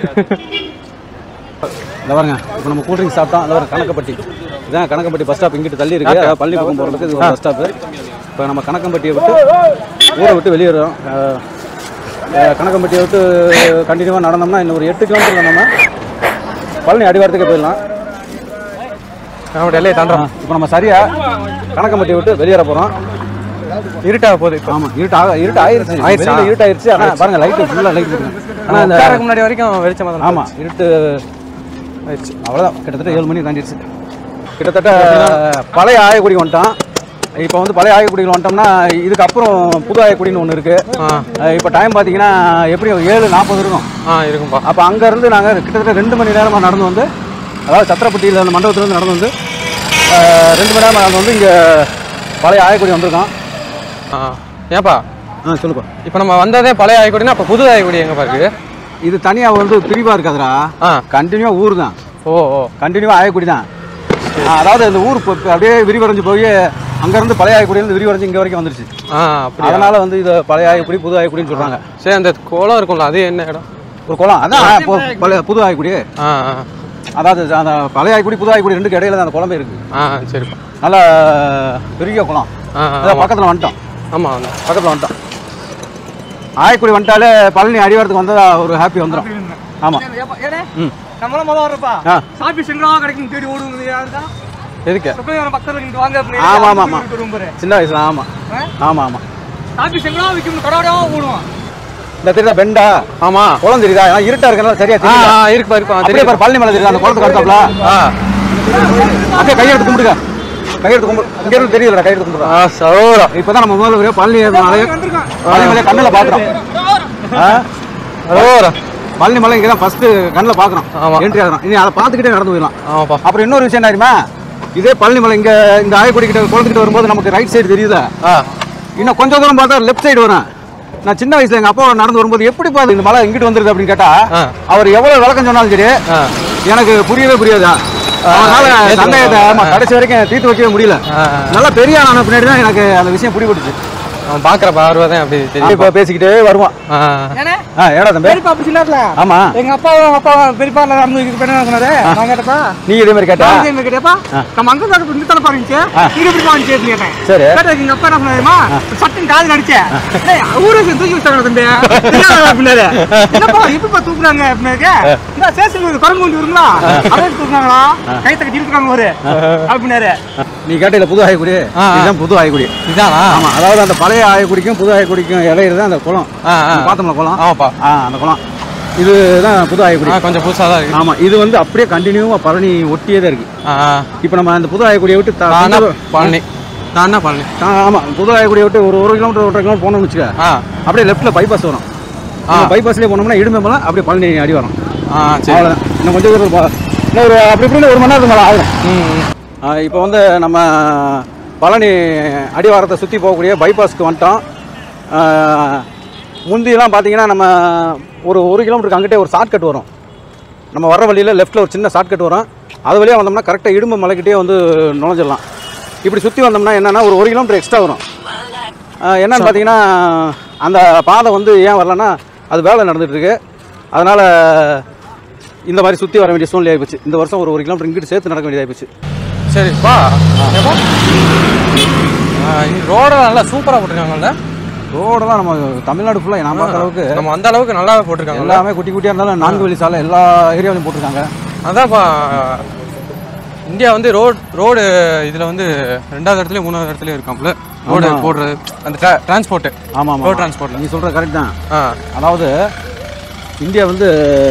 இந்த பாருங்க இப்போ நம்ம கூல்ட்ரிங்க்ஸ் சாப்பிட்டோம் அந்த ஒரு கணக்கப்பட்டி இதான் கணக்கப்பட்டி பஸ் ஸ்டாப் இங்கிட்டு தள்ளி இருக்கு அதாவது பள்ளி பக்கம் போகிறதுக்கு இது ஒரு பஸ் ஸ்டாப்பு இப்போ நம்ம கணக்கம்பட்டியை விட்டு ஊரை விட்டு வெளியேறோம் அஹ், அஹ், கணக்கம்பட்டியை விட்டு கண்டினியூவாக நடந்தோம்னா இன்னும் ஒரு எட்டு கிலோமீட்டர் நம்ம பழனி அடிவாரத்துக்கே போயிடலாம் நம்மளோட எல்லையை தாண்டோம் இப்போ நம்ம சரியா கணக்கம்பட்டியை விட்டு வெளியேற போகிறோம் இருட்டாக போகுது இப்போ ஆமாம் இருட்டு ஆக இருட்டு ஆயிருச்சு ஆயிருச்சா? வெளியில இருட்டு ஆயிருச்சு ஆனால் பாருங்க லைட்டு ஃபுல்லாக லைட் இருக்கு ஆனால் இந்த உட்காரக்கு முன்னாடி வரைக்கும் வெளிச்சமாக தான் ஆமாம் இருட்டு ஆயிடுச்சு அவ்வளோதான் கிட்டத்தட்ட ஏழு மணி தாண்டிடுச்சு கிட்டத்தட்ட பழைய ஆயக்குடி வந்துட்டோம் இப்போ வந்து பழைய ஆயக்குடியில் வந்துட்டோம்னா இதுக்கப்புறம் புது ஆயக்குடின்னு ஒன்று இருக்குது ஆ இப்போ டைம் பார்த்தீங்கன்னா எப்படி ஒரு ஏழு நாற்பது இருக்கும் ஆ இருக்கும்பா அப்போ அங்கேருந்து நாங்கள் கிட்டத்தட்ட ரெண்டு மணி நேரமாக நடந்து வந்து அதாவது சத்திரப்பட்டியில் அந்த மண்டபத்துலேருந்து நடந்து வந்து அஹ், ரெண்டு மணி நேரம் நடந்து வந்து இங்கே பழைய ஆயக்குடி வந்திருக்கோம் ஆ ஏன்பா ஆ சொல்லுப்பா இப்போ நம்ம வந்ததே பழைய ஆயக்குடினா அப்போ புது ஆயக்குடி எங்கப்பா இருக்கு இது தனியாக வந்து பிரிவாக இருக்காதுடா ஆ கண்டினியூவாக ஊர் தான் ஓ ஓ கண்டினியூவாக ஆயக்குடி தான் ஆ, அதாவது அந்த ஊர் இப்போ இப்போ அப்படியே விரிவடைஞ்சு போய் அங்கேருந்து பழைய ஆயக்குடியிலேருந்து விரிவடைஞ்சு இங்கே வரைக்கும் வந்துருச்சு ஆ அப்படி அதனால வந்து இது பழைய ஆயக்குடி புது ஆயக்குடின்னு சொல்கிறாங்க சரி அந்த குளம் இருக்கும்ல அது என்ன இடம் ஒரு குளம் அதான் பு- பழைய புது ஆயக்குடி ஆ ஆ அதாவது அந்த பழைய ஆயக்குடி புது ஆயக்குடி ரெண்டுக்கு இடையில தான் அந்த குளமே இருக்குது ஆ சரிப்பா நல்ல பெரிய குளம் ஆ ஆ, அதான் ஆமா பக்கத்தில் வந்துட்டோம் ஆமாம் அந்த பக்கத்தில் வந்துட்டோம் ஆயக்குடி வந்துட்டாலே பழனி அடிவாரத்துக்கு வந்தா ஒரு ஹாப்பி வந்துடும் ஆமாம் ம் நம்மளாம் முதல் வர்றப்பா ஆ சாப்பி செங்கடா கிடைக்கும் தேடி ஓடுவது யாருதான் எதுக்கு சொப்பையான பக்கத்துல நீங்க வாங்க அப்படின்னு ஆமா, ஆமா, ஆமா. வரும் பாரு. சின்ன வயசுல ஆமாம் ஆமாம் ஆமாம் சாப்பி செங்கடா விற்கும் கடாடா ஓடுவான் இந்த தெரியுதா பெண்டா ஆமா குளம் தெரியுதா ஏன்னா இருட்டா இருக்கனால சரியா ஆ தெரியல ஆ, இருக்குப்பா இருக்குப்பா அப்படியே தெரியும் பாரு பழனி மலை தெரியுதா அந்த குளத்துக்கு அடுத்தாப்புல ஆ அப்படியே கையெடுத்து கும்பிடுங்க கையெடுத்து கும்பிடு இங்க இருந்து தெரியுதுடா கையெடுத்து கும்பிடுறா ஆ சரோரா இப்பதான் நம்ம முதல்ல வரையும் பழனி மலை பழனி மலையை கண்ணில் பார்க்குறோம் சரோரா பழனி மலை இங்கே தான் ஃபர்ஸ்ட் கண்ணில் பார்க்குறோம் ஆமா. என்ட்ரி ஆகிறோம் இனி அதை பார்த்துக்கிட்டே நடந்து போயிடலாம் ஆமாப்பா அப்புறம் இன்னொரு விஷயம் என்ன தெரியுமா இதே பழனி மலை இங்கே இந்த ஆயக்குடி கிட்ட குளத்துக்கிட்ட வரும்போது நமக்கு ரைட் சைடு தெரியுதா ஆ இன்னும் கொஞ்சம் தூரம் பார்த்தா லெஃப்ட் சைடு வரும் நான் சின்ன வயசுல எங்க அப்பா நடந்து வரும்போது எப்படி பாரு இந்த மலை இங்கிட்டு வந்துருது அப்படின்னு கேட்டா ஆ. அவர் எவ்வளவு விளக்கம் சொன்னாலும் சரி ஆ எனக்கு புரியவே புரியாதா அதனால ஏத்துக்க சந்தேகத்தை ஆமா, கடைசி வரைக்கும் தீர்த்து வைக்கவே முடியல ஆ, நல்லா பெரிய ஆன பின்னாடி தான் எனக்கு அந்த விஷயம் பிடிபட்டுச்சு அவன் பார்க்குற பார்வை தான் அப்படி தெரியும் இப்போ பேசிக்கிட்டே வருவான் ஆ ஏன்னா ஆ ஏடா தம்பி பெரியப்பா அப்படி சின்னதுல ஆமா எங்க அப்பா அப்பா பெரியப்பா நடந்து இதுக்கு என்ன சொன்னாரு நான் கேட்டப்பா நீ இதே மாதிரி கேட்டா நான் என்ன கேட்டப்பா நம்ம அங்க தான் இந்த தலை பாருங்க இங்க எப்படி பாருங்க கேட்டேன் சரி கேட்டதுக்கு எங்க அப்பா என்ன சொன்னாருமா சட்டன் காது அடிச்சேன் டேய் ஊரே சேர்ந்து தூக்கி வச்சாங்க தம்பி தெரியாதா அப்படின்னாரு என்னப்பா எப்படிப்பா தூக்குறாங்க அப்படின்னாரு இந்த சேஷன் ஒரு குரங்கு வந்து வருங்களா அதே தூக்குனாங்களா கை தக்கி இருக்காங்க ஒரு அப்படின்னாரு நீ கேட்டல புது ஆயக்குடி ஆ, ஆ. இதுதான் புது ஆயக்குடி இதானா ஆமா அதாவது அந்த பழைய ஆயக்குடிக்கும் புது ஆயக்குடிக்கும் இடையில தான் அந்த குளம் ஆ ஆ நீ பார்த்தோம்ல குளம் ஆமாப்பா ஆ அந்த குளம் இதுதான் புது ஆயக்குடி ஆ கொஞ்சம் புதுசாக தான் இருக்கு ஆமா இது வந்து அப்படியே கண்டினியூவா பழனி ஒட்டியே தான் இருக்கு ஆ ஆ. இப்போ நம்ம அந்த புது ஆயக்குடியை விட்டு த- தானா கொஞ்சம் பழனி தானா பழனி ஆ, ஆமா புது ஆயக்குடியை விட்டு ஒரு ஒரு கிலோமீட்டர் ஒன்றரை கிலோமீட்டர் போனோம்னு வச்சுக்க ஆ அப்படியே லெஃப்ட்ல பைபாஸ் வரும் ஆ. பைபாஸ்லேயே போனோம்னா இடும்பெல்லாம் அப்படியே பழனி அடி வரும் ஆ சரி அவ்வளோதான் இன்னும் கொஞ்சம் தூரம் போ- இன்னும் ஒரு அப்படி இப்படின்னு ஒரு மணி நேரத்துக்கு மேலே ஆகும் ம் ம். இப்போ வந்து நம்ம பழனி அடிவாரத்தை சுற்றி போகக்கூடிய பைபாஸ்க்கு வந்துட்டோம் ஆ, முந்தியெல்லாம் பார்த்தீங்கன்னா நம்ம ஒரு ஒரு கிலோமீட்டருக்கு அங்கிட்டே ஒரு ஷார்ட் கட் வரும் நம்ம வர வழியில் லெஃப்ட்டில் ஒரு சின்ன ஷார்ட் கட் வரும் அது வழியாக வந்தோம்னா கரெக்டாக இடும்பு மலைக்கிட்டே வந்து நுழைஞ்சிடலாம் இப்படி சுற்றி வந்தோம்னா என்னென்னா ஒரு ஒரு கிலோமீட்டர் எக்ஸ்ட்ரா வரும் ஆ, என்னன்னு பார்த்தீங்கன்னா அந்த பாதை வந்து ஏன் வரலன்னா அது வேலை நடந்துட்டு இருக்கு அதனால் இந்த மாதிரி சுற்றி வர வேண்டிய சூழ்நிலை ஆகிப்போச்சு இந்த வருஷம் ஒரு ஒரு கிலோமீட்டர் இங்கிட்டு சேர்த்து நடக்க வேண்டியதாகி போச்சு சரிப்பா ஏப்பா? ஆ, இந்த ரோட நல்லா சூப்பரா போட்டிருக்காங்கல்ல ரோடெல்லாம் நம்ம தமிழ்நாடு ஃபுல்லாக நான் பார்த்த அளவுக்கு நம்ம அந்த அளவுக்கு நல்லாவே போட்டிருக்காங்கல்ல எல்லாமே குட்டி குட்டியாக இருந்தாலும் நான்கு வழி சாலை எல்லா ஏரியாவிலையும் போட்டிருக்காங்க அதான்ப்பா இந்தியா வந்து ரோட் ரோடு இதுல வந்து ரெண்டாவது இடத்துலயும் மூணாவது இடத்துலயும் இருக்காம்ல ரோடு ஆமா. போடுறது அந்த டிரான்ஸ்போர்ட் ஆமாம் ஆமாம் ரோட் டிரான்ஸ்போர்ட்ல நீ சொல்கிற கரெக்ட் தான் ஆ அதாவது இந்தியா வந்து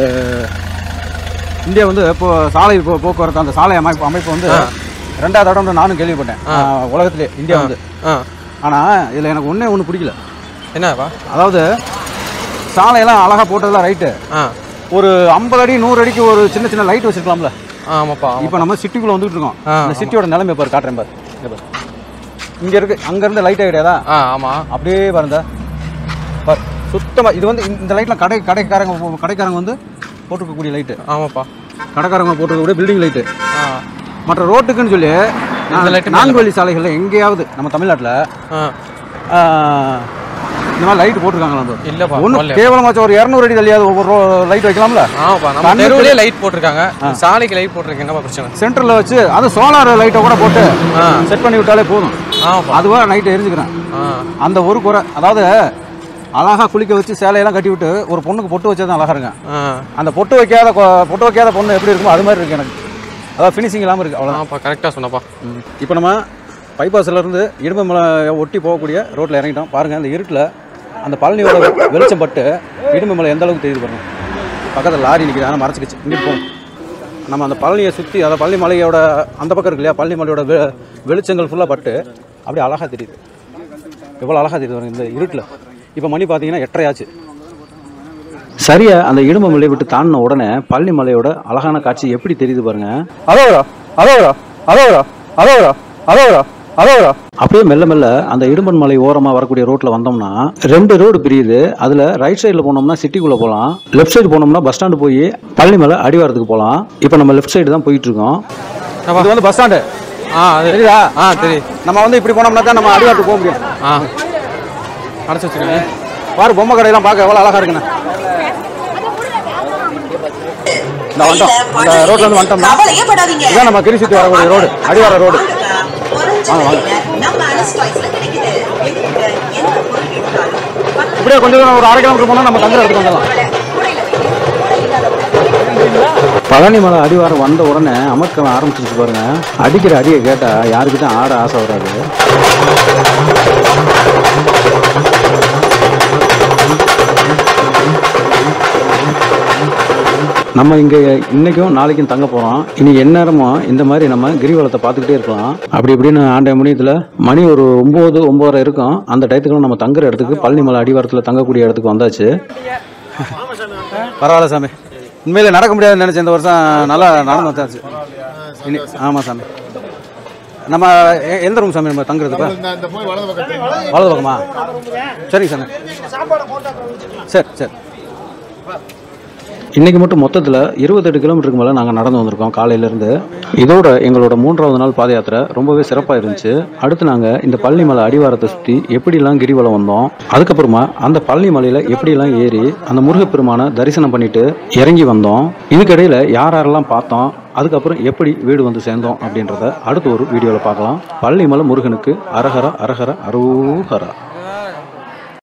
இந்தியா வந்து இப்போ சாலை போ- போக்குவரத்து அந்த சாலை அமைப்பு அமைப்பு வந்து ரெண்டாவது இடம் வந்து நானும் கேள்விப்பட்டேன் ஆ, உலகத்திலே இந்தியா வந்து ஆ ஆனால் இதில் எனக்கு ஒன்றே ஒன்று பிடிக்கல என்னப்பா அதாவது சாலையெல்லாம் அழகாக போட்டதெல்லாம் ரைட்டு ஆ ஒரு ஐம்பது அடி நூறு அடிக்கு ஒரு சின்ன சின்ன லைட் வச்சிருக்கலாம்ல ஆமாப்பா இப்போ நம்ம சிட்டிக்குள்ளே வந்துட்டு இருக்கோம் ஆ, இந்த சிட்டியோட நிலைமை பாரு காட்டுறேன் பாரு இங்க பாரு இங்கே இருக்கு அங்கேருந்து லைட்டே கிடையாதா ஆ ஆமா அப்படியே பாருங்க பாரு சுத்தமாக இது வந்து இந்த லைட்லாம் கடை கடைக்காரங்க கடைக்காரங்க வந்து போட்டிருக்கக்கூடிய லைட்டு ஆமாப்பா கடைக்காரங்க போட்டிருக்கக்கூடிய பில்டிங் லைட்டு ஆ மற்ற ரோட்டுக்குன்னு சொல்லி இந்த light நான்கு வழி சாலைகளில் எங்கேயாவது நம்ம தமிழ்நாட்டில் ஆ இந்த மாதிரி லைட் போட்டிருக்காங்களா bro? இல்லப்பா ஒன்றும் போடலையா? கேவலமாச்சும் ஒரு இரநூறு அடி தள்ளியாவது ஒவ்வொரு லைட் வைக்கலாம்ல ஆமாப்பா நம்ம கண்ணுக்கு- தெருவுலயே லைட் போட்டிருக்காங்க சாலைக்கு லைட் போட்டிருக்கு என்னப்பா பிரச்சனை சென்டரில் வச்சு அது சோலார் லைட்டை கூட போட்டு ஆ செட் பண்ணி விட்டாலே போதும் ஆமாப்பா அதுவாக நைட்டு எரிஞ்சுக்கிறேன் ஆ அந்த ஒரு குறை அதாவது அழகா குளிக்க வச்சு சேலையெல்லாம் கட்டி விட்டு ஒரு பொண்ணுக்கு பொட்டு வச்சா தான் அழகா இருங்க ஆ அந்த பொட்டு வைக்காத கொ- பொட்டு வைக்காத பொண்ணு எப்படி இருக்குமோ அது மாதிரி இருக்கு எனக்கு அதாவது ஃபினிஷிங் இல்லாமல் இருக்கு அவ்வளோதான் ஆமாப்பா கரெக்டாக சொன்னப்பா இப்போ நம்ம bypassல இருந்து இடும்பமலை ஒட்டி போகக்கூடிய ரோட்டில் இறங்கிட்டோம் பாருங்கள் அந்த இருட்டில் அந்த பழனியோட வெளிச்சம் பட்டு இடும்பமலை எந்த அளவுக்கு தெரியுது பாருங்க பக்கத்தில் லாரி நிற்கிது ஆனால் மறைச்சிக்கிச்சு இங்கிட்டு போகும் நம்ம அந்த பழனியை சுற்றி அதாவது பழனி மலையோட அந்த பக்கம் இருக்கு இல்லையா பழனி மலையோட வெ வெளிச்சங்கள் ஃபுல்லாக பட்டு அப்படியே அழகாக தெரியுது எவ்வளோ அழகாக தெரியுது பாருங்க இந்த இருட்டில் இப்போ மணி பார்த்தீங்கன்னா எட்டரை ஆச்சு சரியா அந்த இடும்ப மலையை விட்டு தாண்டின உடனே பழனி மலையோட அழகான காட்சி எப்படி தெரியுது பாருங்க அதோடா அதோடா அதோடா அதோடா அதோடா அதோடா அப்படியே மெல்ல மெல்ல அந்த இடும்பன் மலை ஓரமா வரக்கூடிய ரோட்ல வந்தோம்னா ரெண்டு ரோடு பிரியுது அதுல ரைட் சைடுல போனோம்னா சிட்டிக்குள்ள போகலாம் லெஃப்ட் சைடு போனோம்னா பஸ் ஸ்டாண்டு போய் பழனி மலை அடிவாரத்துக்கு போகலாம் இப்போ நம்ம லெஃப்ட் சைடு தான் போயிட்டு இருக்கோம் இது வந்து பஸ் ஸ்டாண்டு ஆ அது தெரியுதா ஆ தெரியும் நம்ம வந்து இப்படி போனோம்னா தான் நம்ம அடிவாரத்துக்கு போக முடியும் ஆ அடைச்சி வச்சுருக்கேன் பாரு பொம்மை கடையெல்லாம் பார்க்க எவ்வளோ அழகா இருக்குண்ணே இந்த வந்துட்டோம் இந்த ரோட்ல இருந்து வந்துட்டோம்னா கவலையப்படாதீங்க இதான் நம்ம கிரிசித்து வரக்கூடிய ரோடு அடிவார ரோடு வாங்க வாங்க நம்ம அனஸ்டாய்ஸ்ல கிடைக்குது எங்க எந்த பொருள் எடுத்தாலும் பத்து இப்படியே கொஞ்சம் தூரம் ஒரு அரை கிலோமீட்டர் போனால் நம்ம தங்குற இடத்துக்கு வந்துடலாம் கூடையில வைக்க பழனி மலை அடிவாரம் வந்த உடனே அமர்க்க ஆரம்பிச்சிருச்சு பாருங்க அடிக்கிற அடியை கேட்டா யாருக்கு தான் ஆட ஆசை வராது நம்ம இங்க இன்னைக்கும் நாளைக்கும் தங்க போறோம் இனி எந்நேரமும் இந்த மாதிரி நம்ம கிரிவலத்தை பார்த்துக்கிட்டே இருக்கலாம் அப்படி இப்படின்னு ஆண்டைய முடியத்துல மணி ஒரு ஒன்பது ஒன்பதரை இருக்கும் அந்த டயத்துக்குள்ள நம்ம தங்குற இடத்துக்கு பழனி மலை அடிவாரத்தில் தங்கக்கூடிய இடத்துக்கு வந்தாச்சு பரவாயில்ல சாமி உண்மையில நடக்க முடியாதுன்னு நினைச்சேன் இந்த வருஷம் நல்லா நடந்து வந்தாச்சு இனி ஆமாம் சாமி நம்ம எ- எந்த ரூம் சாமி நம்ம தங்குறதுக்கு வலது பக்கமா சரிங்க சாமி சரி சரி இன்னைக்கு மட்டும் மொத்தத்தில் இருபத்தெட்டு கிலோமீட்டருக்கு மேலே நாங்கள் நடந்து வந்திருக்கோம் காலையிலேருந்து இதோட எங்களோட மூன்றாவது நாள் பாத யாத்திரை ரொம்பவே சிறப்பாக இருந்துச்சு அடுத்து நாங்கள் இந்த பழனி மலை அடிவாரத்தை சுற்றி எப்படிலாம் கிரிவலம் வந்தோம் அதுக்கப்புறமா அந்த பழனி மலையில் எப்படிலாம் ஏறி அந்த முருகப்பெருமானை தரிசனம் பண்ணிட்டு இறங்கி வந்தோம் இதுக்கிடையில் யார் யாரெல்லாம் பார்த்தோம் அதுக்கப்புறம் எப்படி வீடு வந்து சேர்ந்தோம் அப்படின்றத அடுத்த ஒரு வீடியோவில் பார்க்கலாம் பழனி மலை முருகனுக்கு அரஹர அரஹர அரோஹரா